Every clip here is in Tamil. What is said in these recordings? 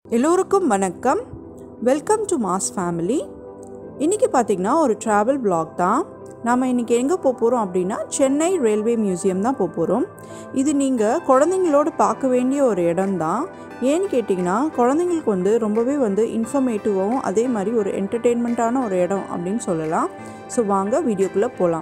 எல்லோருக்கும் வணக்கம் வெல்கம் டு மாஸ் ஃபேமிலி இன்றைக்கி பார்த்திங்கன்னா ஒரு ட்ராவல் vlog தான் நாம் இன்றைக்கி எங்கே போக போகிறோம் அப்படின்னா சென்னை ரயில்வே மியூசியம் தான் போக போகிறோம் இது நீங்கள் குழந்தைங்களோடு பார்க்க வேண்டிய ஒரு இடம் தான் ஏன்னு கேட்டிங்கன்னா குழந்தைங்களுக்கு வந்து ரொம்பவே வந்து இன்ஃபர்மேட்டிவாகவும் அதே மாதிரி ஒரு என்டர்டெயின்மெண்ட்டான ஒரு இடம் அப்படின்னு சொல்லலாம் ஸோ வாங்க வீடியோக்குள்ளே போகலாம்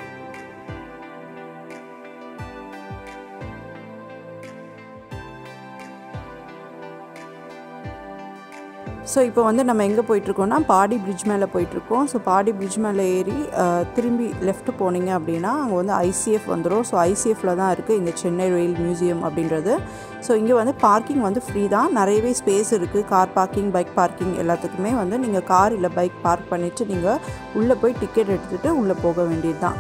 ஸோ இப்போ வந்து நம்ம எங்கே போயிட்டுருக்கோம்னா பாடி பிரிட்ஜ் மேலே போயிட்டுருக்கோம் ஸோ பாடி பிரிட்ஜ் மேலே ஏறி அஹ், திரும்பி லெஃப்ட் போனீங்க அப்படின்னா அங்கே வந்து ஐசிஎஃப் வந்துடும் ஸோ ஐசிஎஃப்பில் தான் இருக்குது இந்த சென்னை ரயில் மியூசியம் அப்படின்றது ஸோ இங்கே வந்து பார்க்கிங் வந்து ஃப்ரீ தான் நிறையவே ஸ்பேஸ் இருக்குது கார் பார்க்கிங் பைக் பார்க்கிங் எல்லாத்துக்குமே வந்து நீங்கள் கார் இல்லை பைக் பார்க் பண்ணிவிட்டு நீங்கள் உள்ளே போய் டிக்கெட் எடுத்துகிட்டு உள்ளே போக வேண்டியது தான்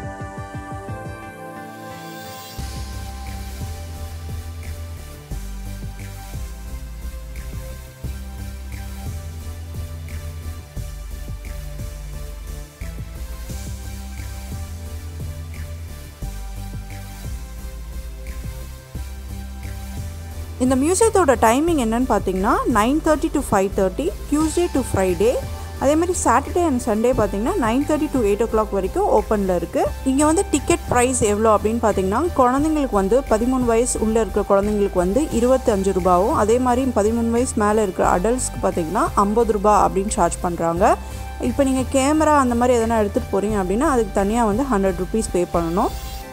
இந்த மியூசியத்தோட டைமிங் என்னன்னு பார்த்தீங்கன்னா nine thirty to five thirty Tuesday to Friday அதே மாதிரி சாட்டர்டே அண்ட் சண்டே பார்த்தீங்கன்னா nine thirty to eight o'clock வரைக்கும் ஓப்பனில் இருக்குது இங்கே வந்து டிக்கெட் ப்ரைஸ் எவ்வளோ அப்படின்னு பார்த்தீங்கன்னா குழந்தைங்களுக்கு வந்து பதிமூணு வயசு உள்ளே இருக்கிற குழந்தைங்களுக்கு வந்து இருபத்தஞ்சு ரூபாவும் அதே மாதிரி பதிமூணு வயசு மேலே இருக்கிற அடல்ட்ஸ்க்கு பார்த்தீங்கன்னா ஐம்பது ரூபா அப்படின்னு சார்ஜ் பண்ணுறாங்க இப்போ நீங்கள் கேமரா அந்த மாதிரி எதனா எடுத்துகிட்டு போகிறீங்க அப்படின்னா அதுக்கு தனியாக வந்து ஹண்ட்ரட் ருபீஸ் பே பண்ணணும்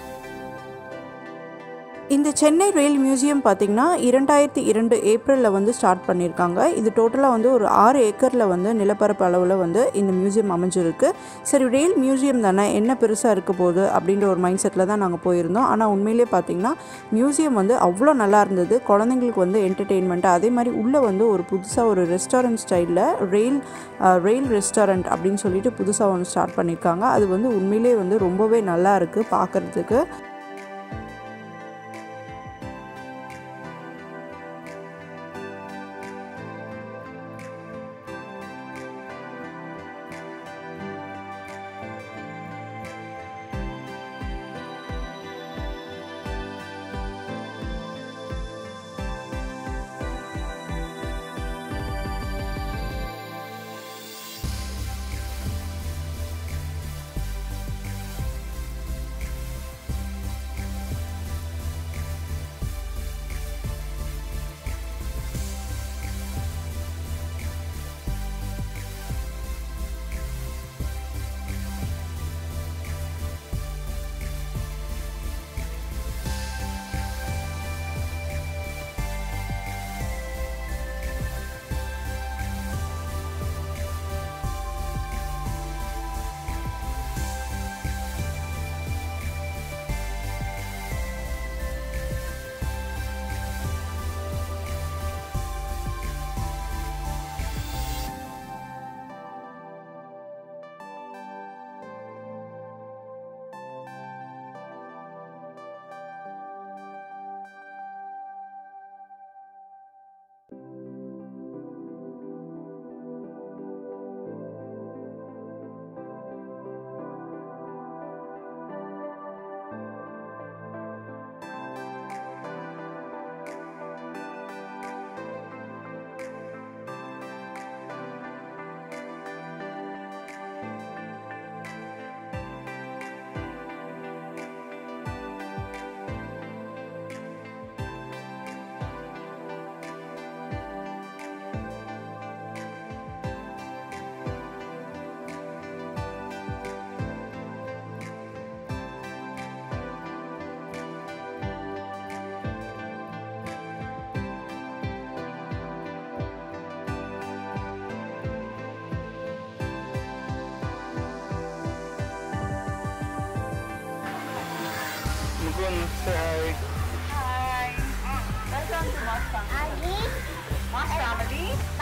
இந்த சென்னை ரயில் மியூசியம் பார்த்திங்கன்னா இரண்டாயிரத்தி இரண்டு ஏப்ரலில் வந்து ஸ்டார்ட் பண்ணியிருக்காங்க இது டோட்டலாக வந்து ஒரு ஆறு ஏக்கரில் வந்து நிலப்பரப்பு அளவில் வந்து இந்த மியூசியம் அமைஞ்சிருக்கு சரி ரயில் மியூசியம் தானே என்ன பெருசாக இருக்க போகுது அப்படின்ற ஒரு மைண்ட் செட்டில் தான் நாங்கள் போயிருந்தோம் ஆனால் உண்மையிலே பார்த்திங்கன்னா மியூசியம் வந்து அவ்வளோ நல்லா இருந்தது குழந்தைங்களுக்கு வந்து என்டர்டெயின்மெண்ட்டு அதே மாதிரி உள்ளே வந்து ஒரு புதுசாக ஒரு ரெஸ்டாரண்ட் ஸ்டைலில் ரயில் ரயில் ரெஸ்டாரண்ட் அப்படின்னு சொல்லிட்டு புதுசாக ஒன்று ஸ்டார்ட் பண்ணியிருக்காங்க அது வந்து உண்மையிலே வந்து ரொம்பவே நல்லா இருக்குது பார்க்குறதுக்கு Mugun, say hi. Hi. Welcome to Moss Family. Moss Family.